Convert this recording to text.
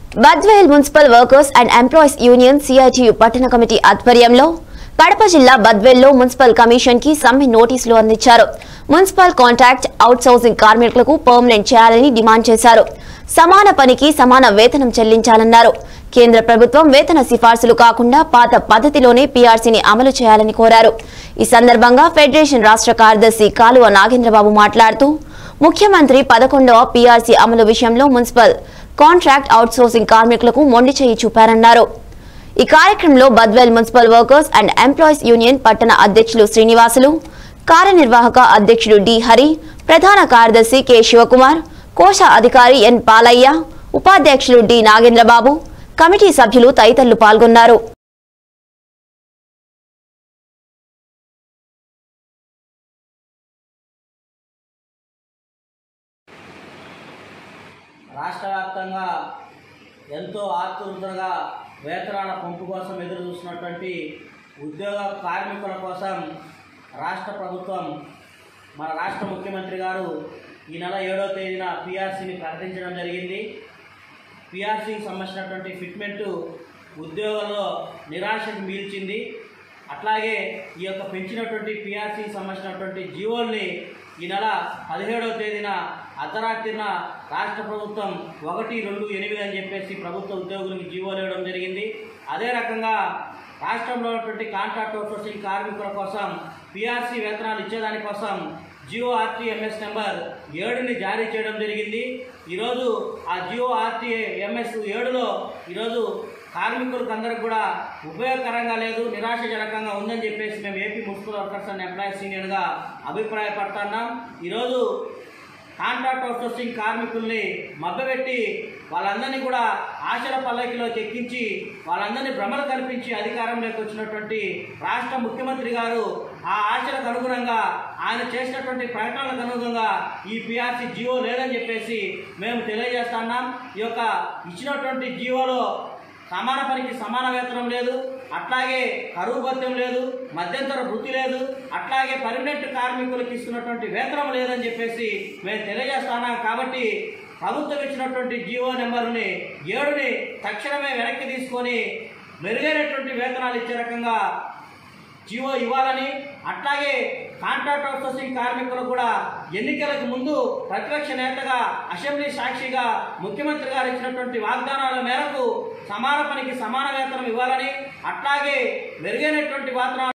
Badvel municipal workers and employees union CITU పట్టణ committee ఆధ్వర్యంలో కడప జిల్లా బద్వేల్లో మున్సిపల్ కమిషన్ కి సమ్మె నోటీసులు అందించారు మున్సిపల్ కాంట్రాక్ట్ అవుట్సోర్సింగ్ కార్మికులకు పర్మనెంట్ చేయాలని డిమాండ్ చేశారు సమాన పనికి సమాన వేతనం చెల్లించాలన్నారు కేంద్ర ప్రభుత్వం వేతన సిఫార్సులు కాకుండా పాత పద్ధతిలోనే పీఆర్సీని అమలు చేయాలని కోరారు ఈ సందర్భంగా ఫెడరేషన్ రాష్ట్ర కార్యదర్శి కాలువ నాగేంద్రబాబు మాట్లాడుతూ ముఖ్యమంత్రి పదకొండవ పీఆర్సీ అమలు విషయంలో మున్సిపల్ కాంట్రాక్ట్ అవుట్సోర్సింగ్ కార్మికులకు మొండి చేయి చూపారన్నారు ఈ కార్యక్రమంలో Badvel municipal workers and employees union పట్టణ అధ్యక్షులు శ్రీనివాసులు కార్యనిర్వాహక అధ్యక్షుడు డి హరి ప్రధాన కార్యదర్శి కె శివకుమార్ కోశ అధికారి ఎన్ పాలయ్య ఉపాధ్యక్షులు డి నాగేంద్రబాబు కమిటీ సభ్యులు తదితరులు పాల్గొన్నారు రాష్ట్ర వ్యాప్తంగా ఎంతో ఆతృతగా వేతనాల పంపు కోసం ఎదురు చూస్తున్నటువంటి ఉద్యోగ కార్మికుల కోసం రాష్ట్ర ప్రభుత్వం మన రాష్ట్ర ముఖ్యమంత్రి గారు ఈ నెల ఏడో తేదీన పిఆర్సీని ప్రకటించడం జరిగింది పిఆర్సీకి సంబంధించినటువంటి ఫిట్మెంటు ఉద్యోగంలో నిరాశకు మిగిల్చింది అట్లాగే ఈ యొక్క పెంచినటువంటి పిఆర్సీకి సంబంధించినటువంటి జీవోల్ని ఈ నెల పదిహేడవ తేదీన అర్ధరాత్రిన రాష్ట్ర ప్రభుత్వం ఒకటి రెండు ఎనిమిది అని చెప్పేసి ప్రభుత్వ ఉద్యోగులకు జీవోలు ఇవ్వడం జరిగింది అదే రకంగా రాష్ట్రంలో ఉన్నటువంటి కాంట్రాక్ట్ అవుట్సోర్సింగ్ కార్మికుల కోసం పిఆర్సీ వేతనాలు ఇచ్చేదానికోసం జియో ఆర్టీఎంఎస్ నెంబర్ ఏడుని జారీ చేయడం జరిగింది ఈరోజు ఆ జియో ఆర్టీఎంఎస్ ఏడులో ఈరోజు కార్మికులకు అందరికి కూడా ఉపయోగకరంగా లేదు నిరాశజనకంగా ఉందని చెప్పేసి మేము AP municipal workers and employees యూనియన్గా అభిప్రాయపడుతున్నాం ఈరోజు కాంట్రాక్ట్ అవుట్సోర్సింగ్ కార్మికుల్ని మభ్యపెట్టి వాళ్ళందరినీ కూడా ఆశల పల్లకిలోకి ఎక్కించి వాళ్ళందరినీ భ్రమలు కల్పించి అధికారంలోకి వచ్చినటువంటి రాష్ట్ర ముఖ్యమంత్రి గారు ఆ ఆశలకు అనుగుణంగా ఆయన చేసినటువంటి ప్రకటనలకు అనుగుణంగా ఈ పిఆర్సీ జియో లేదని చెప్పేసి మేము తెలియజేస్తున్నాం ఈ యొక్క ఇచ్చినటువంటి జియోలో సమాన పనికి సమాన వేతనం లేదు అట్లాగే కరువు భత్యం లేదు మధ్యంతర వృత్తి లేదు అట్లాగే పర్మనెంట్ కార్మికులకు ఇస్తున్నటువంటి వేతనం లేదని చెప్పేసి మేము తెలియజేస్తున్నాం కాబట్టి ప్రభుత్వం ఇచ్చినటువంటి జీవో నెంబర్ని ఏడుని తక్షణమే వెనక్కి తీసుకొని మెరుగైనటువంటి వేతనాలు ఇచ్చే రకంగా జీవో ఇవ్వాలని అట్లాగే కాంట్రాక్ట్ అవుట్సోర్సింగ్ కార్మికులు కూడా ఎన్నికలకు ముందు ప్రతిపక్ష నేతగా అసెంబ్లీ సాక్షిగా ముఖ్యమంత్రి గారు ఇచ్చినటువంటి వాగ్దానాల మేరకు సమాన పనికి సమాన వేతనం ఇవ్వాలని అట్లాగే మెరుగైనటువంటి వేతనాలు